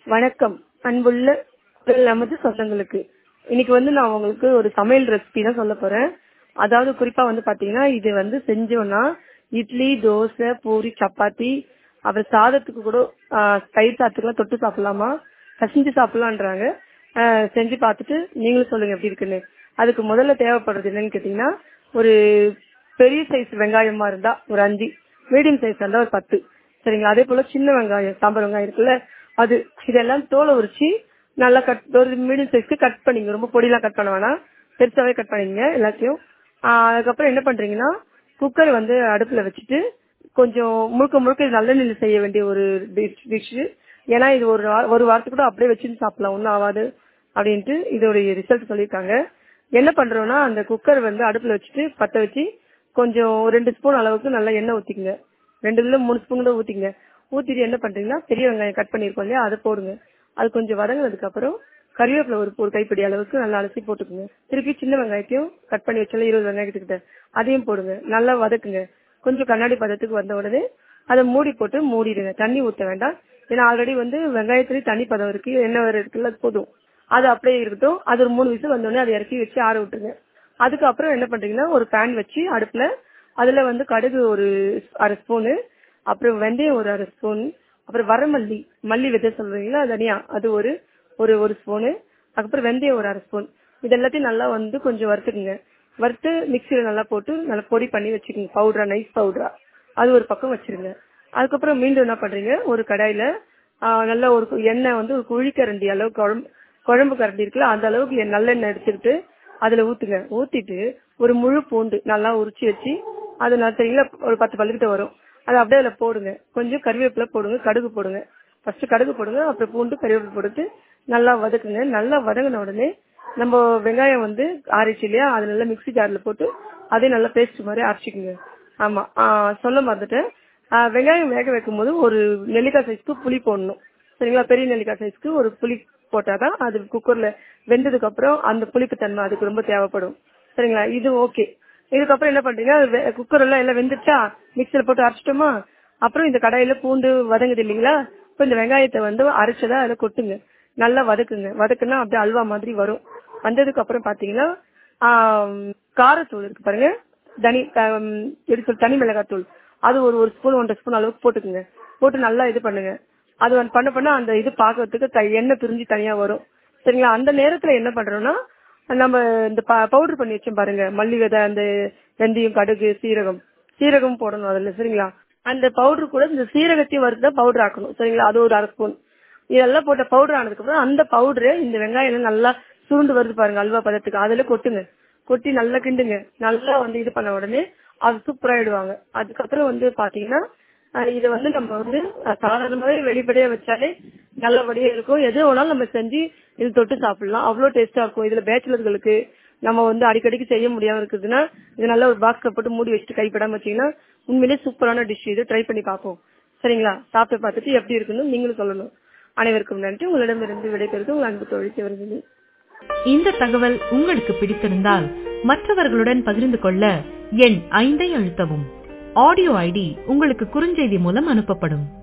வணக்கம் அன்புள்ள குரல் நமது சொந்தங்களுக்கு இன்னைக்கு வந்து நான் உங்களுக்கு ஒரு சமையல் ரெசிபி தான் சொல்ல போறேன் அதாவது குறிப்பா வந்து பாத்தீங்கன்னா இது வந்து செஞ்சோம்னா இட்லி தோசை பூரி சப்பாத்தி அப்புறம் சாதத்துக்கு கூட ஆஹ், தயிர் சாதத்துக்குலாம் தொட்டு சாப்பிடலாமா கசிஞ்சு சாப்பிடலான்றாங்க ஆஹ், செஞ்சு பார்த்துட்டு நீங்களும் சொல்லுங்க எப்படி இருக்குன்னு அதுக்கு முதல்ல தேவைப்படுறது என்னன்னு கேட்டீங்கன்னா ஒரு பெரிய சைஸ் வெங்காயமா இருந்தா ஒரு அஞ்சு மீடியம் சைஸ் இருந்தா ஒரு பத்து சரிங்களா அதே போல சின்ன வெங்காயம் சாம்பார் வெங்காயம் இருக்குல்ல அது இதெல்லாம் தோலை உரிச்சு நல்லா கட் ஒரு மீடியம் சைஸ்க்கு கட் பண்ணிங்க ரொம்ப பொடியெல்லாம் கட் பண்ண வேணாம் பெருசாவே கட் பண்ணிங்க எல்லாத்தையும் ஆஹ் அதுக்கப்புறம் என்ன பண்றீங்கன்னா குக்கர் வந்து அடுப்புல வச்சுட்டு கொஞ்சம் முழுக்க முழுக்க இது நல்லெண்ணெயில் செய்ய வேண்டிய ஒரு டிஷ் டிஷ் ஏன்னா இது ஒரு வா- ஒரு வாரத்துக்கு கூட அப்படியே வச்சுட்டு சாப்பிடலாம் ஒன்றும் ஆகாது அப்படின்ட்டு இதோடைய ரிசல்ட் சொல்லியிருக்காங்க என்ன பண்றோம்னா அந்த குக்கர் வந்து அடுப்புல வச்சுட்டு பத்த வச்சு கொஞ்சம் ஒரு ரெண்டு ஸ்பூன் அளவுக்கு நல்லா எண்ணெய் ஊத்திக்கங்க ரெண்டு இல்ல மூணு ஸ்பூன் கூட ஊத்திங்க ஊத்திட்டு என்ன பண்றீங்கன்னா பெரிய வெங்காயம் கட் பண்ணிருக்கோம் இல்லையா அதை போடுங்க அது கொஞ்சம் வதங்கினதுக்கு அப்புறம் கறிவேப்பிலை ஒரு ஒரு கைப்பிடி அளவுக்கு நல்லா அலசி போட்டுக்குங்க திருப்பி சின்ன வெங்காயத்தையும் கட் பண்ணி வச்சால இருபது வெங்காயத்துக்கிட்ட அதையும் போடுங்க நல்லா வதக்குங்க கொஞ்சம் கண்ணாடி பதத்துக்கு வந்த உடனே அதை மூடி போட்டு மூடிடுங்க தண்ணி ஊத்த வேண்டாம் ஏன்னா ஆல்ரெடி வந்து வெங்காயத்துலயும் தண்ணி பதம் இருக்கு எண்ணெய் வேற இருக்குல்ல அது போதும் அது அப்படியே இருக்கட்டும் அது ஒரு மூணு விசில் வந்த உடனே அதை இறக்கி வச்சு ஆற விட்டுருங்க அதுக்கப்புறம் என்ன பண்றீங்கன்னா ஒரு பேன் வச்சு அடுப்புல அதுல வந்து கடுகு ஒரு அரை ஸ்பூனு அப்புறம் வெந்தயம் ஒரு அரை ஸ்பூன் அப்புறம் வரமல்லி மல்லி விதை சொல்றீங்களா தனியா அது ஒரு ஒரு ஒரு ஸ்பூனு அதுக்கப்புறம் வெந்தயம் ஒரு அரை ஸ்பூன் இது எல்லாத்தையும் நல்லா வந்து கொஞ்சம் வறுத்துக்குங்க வறுத்து மிக்சியில நல்லா போட்டு நல்லா பொடி பண்ணி வச்சுக்கோங்க பவுடரா நைஸ் பவுடரா அது ஒரு பக்கம் வச்சிருங்க அதுக்கப்புறம் மீண்டும் என்ன பண்றீங்க ஒரு கடாயில ஆஹ், நல்ல ஒரு கு- எண்ணெய் வந்து ஒரு குழிக்கரண்டி அளவு குழம்பு குழம்பு கரண்டி இருக்குல்ல அந்த அளவுக்கு எண்ணெய் நல்லெண்ணெய் எடுத்துக்கிட்டு அதுல ஊத்துங்க ஊத்திட்டு ஒரு முழு பூண்டு நல்லா உரிச்சு வச்சு அது நான் சரிங்களா ஒரு பத்து பல்லுக்கிட்ட வரும் அதை அப்படியே அதுல போடுங்க கொஞ்சம் கருவேப்பிலை போடுங்க கடுகு போடுங்க ஃபர்ஸ்ட் கடுகு போடுங்க அப்புறம் பூண்டு கருவேப்பிலை போட்டு நல்லா வதக்குங்க நல்லா வதங்கின உடனே நம்ம வெங்காயம் வந்து ஆறிச்சு இல்லையா அது நல்லா மிக்ஸி ஜார்ல போட்டு அதையும் நல்லா பேஸ்ட் மாதிரி அரைச்சிக்குங்க ஆமா ஆஹ் சொல்ல மறந்துட்டேன் ஆஹ் வெங்காயம் வேக வைக்கும் போது ஒரு நெல்லிக்காய் சைஸ்க்கு புளி போடணும் சரிங்களா பெரிய நெல்லிக்காய் சைஸ்க்கு ஒரு புளி போட்டாதான் அது குக்கர்ல வெந்ததுக்கு அப்புறம் அந்த புளிப்பு தன்மை அதுக்கு ரொம்ப தேவைப்படும் சரிங்களா இது ஓகே இதுக்கப்புறம் என்ன பண்றீங்க குக்கர் எல்லாம் எல்லாம் வெந்துச்சா மிக்சியில போட்டு அரைச்சிட்டோமா அப்புறம் இந்த கடாயில பூண்டு வதங்குது இல்லைங்களா இப்போ இந்த வெங்காயத்தை வந்து அரைச்சதா அதுல கொட்டுங்க நல்லா வதக்குங்க வதக்குனா அப்படியே அல்வா மாதிரி வரும் வந்ததுக்கு அப்புறம் பாத்தீங்கன்னா ஆம், காரத்தூள் இருக்கு பாருங்க தனி ஆம், எப்படி சொல் தனி மிளகாய் தூள் அது ஒரு ஒரு ஸ்பூன் ஒன்றரை ஸ்பூன் அளவுக்கு போட்டுக்குங்க போட்டு நல்லா இது பண்ணுங்க அது வந்து பண்ண பண்ண அந்த இது பாக்கிறதுக்கு த- எண்ணெய் பிரிஞ்சு தனியா வரும் சரிங்களா அந்த நேரத்துல என்ன பண்றோம்னா நம்ம இந்த பவுடர் பண்ணி வச்சோம் பாருங்க மல்லி விதை அந்த வெந்தயம் கடுகு சீரகம் சீரகம் போடணும் அதுல சரிங்களா அந்த பவுடர் கூட இந்த சீரகத்தையும் வறுத்து பவுடர் ஆக்கணும் சரிங்களா அது ஒரு அரை ஸ்பூன் இதெல்லாம் போட்ட பவுடர் ஆனதுக்கு அப்புறம் அந்த பவுடரு இந்த வெங்காயம் எல்லாம் நல்லா சுருண்டு வருது பாருங்க அல்வா பதத்துக்கு அதுல கொட்டுங்க கொட்டி நல்லா கிண்டுங்க நல்லா வந்து இது பண்ண உடனே அது சூப்பராயிடுவாங்க அதுக்கப்புறம் வந்து பாத்தீங்கன்னா அஹ் இது வந்து நம்ம வந்து அஹ் சாதாரணமாவே வெளிப்படையா வச்சாலே நல்லபடியா இருக்கும் எது வேணாலும் நம்ம செஞ்சு இது தொட்டு சாப்பிடலாம் அவ்வளவு டேஸ்டா இருக்கும் இதுல பேச்சுலர்களுக்கு நம்ம வந்து அடிக்கடிக்கு செய்ய முடியாம இருக்குதுன்னா இது நல்ல ஒரு பாக்ஸ்ல போட்டு மூடி வச்சுட்டு கைப்படாம வச்சீங்கன்னா உண்மையிலேயே சூப்பரான டிஷ் இது ட்ரை பண்ணி பார்ப்போம் சரிங்களா சாப்பிட்டு பார்த்துட்டு எப்படி இருக்குன்னு நீங்களும் சொல்லணும் அனைவருக்கும் நன்றி உங்களிடமிருந்து விடைபெறுது உங்கள் அன்பு தோழி சிவரஞ்சனி இந்த தகவல் உங்களுக்கு பிடித்திருந்தால் மற்றவர்களுடன் பகிர்ந்து கொள்ள எண் ஐந்தை அழுத்தவும் ஆடியோ ஐடி உங்களுக்கு குறுஞ்செய்தி மூலம் அனுப்பப்படும்